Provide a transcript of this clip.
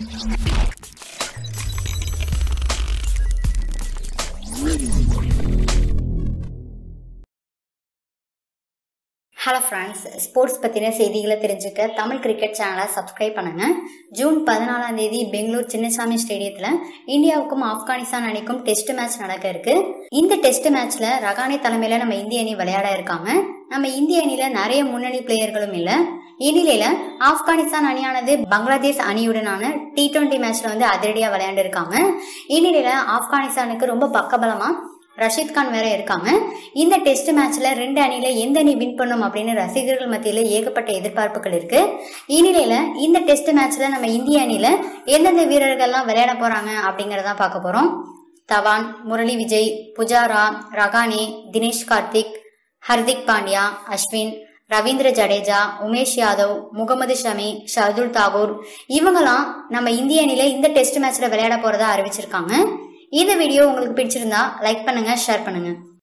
hello friends sports பற்றின செய்திகளை தெரிஞ்சுக்க தமிழ் கிரிக்கெட் சேனலை சப்ஸ்கிரைப் பண்ணுங்க ஜூன் பதினாலாம் தேதி பெங்களூர் சின்னசாமி ஸ்டேடியத்தில் இந்தியாவுக்கும் ஆப்கானிஸ்தான் அணிக்கும் டெஸ்ட் மேட்ச் நடக்க இருக்கு இந்த டெஸ்ட் மேட்ச்ல ரகானே தலைமையில நம்ம இந்திய அணி விளையாட இருக்காங்க நம்ம இந்திய அணியில நிறைய முன்னணி பிளேயர்களும் இல்லை இந்நிலையில ஆப்கானிஸ்தான் அணியானது பங்களாதேஷ் அணியுடனான டி டுவெண்ட்டி மேட்ச்ல வந்து அதிரடியா விளையாண்டு இருக்காங்க இந்நிலையில ஆப்கானிஸ்தானுக்கு ரொம்ப பக்கபலமா ரஷீத் கான் வேற இருக்காங்க இந்த டெஸ்ட் மேட்ச்ல ரெண்டு அணியில எந்த அணி வின் பண்ணும் அப்படின்னு ரசிகர்கள் மத்தியில ஏகப்பட்ட எதிர்பார்ப்புகள் இருக்கு இந்நிலையில இந்த டெஸ்ட் மேட்ச்ல நம்ம இந்திய அணியில எந்தெந்த வீரர்கள்லாம் விளையாட போறாங்க அப்படிங்கறத பார்க்க போறோம் தவான் முரளி விஜய் புஜாரா ரகானே தினேஷ் கார்த்திக் ஹர்திக் பாண்டியா அஸ்வின் ரவீந்திர ஜடேஜா உமேஷ் யாதவ் முகமது ஷமி ஷர்துல் தாகூர் இவங்கெல்லாம் நம்ம இந்திய அணியில இந்த டெஸ்ட் மேட்ச்ல விளையாட போறதா அறிவிச்சிருக்காங்க இந்த வீடியோ உங்களுக்கு பிடிச்சிருந்தா லைக் பண்ணுங்க ஷேர் பண்ணுங்க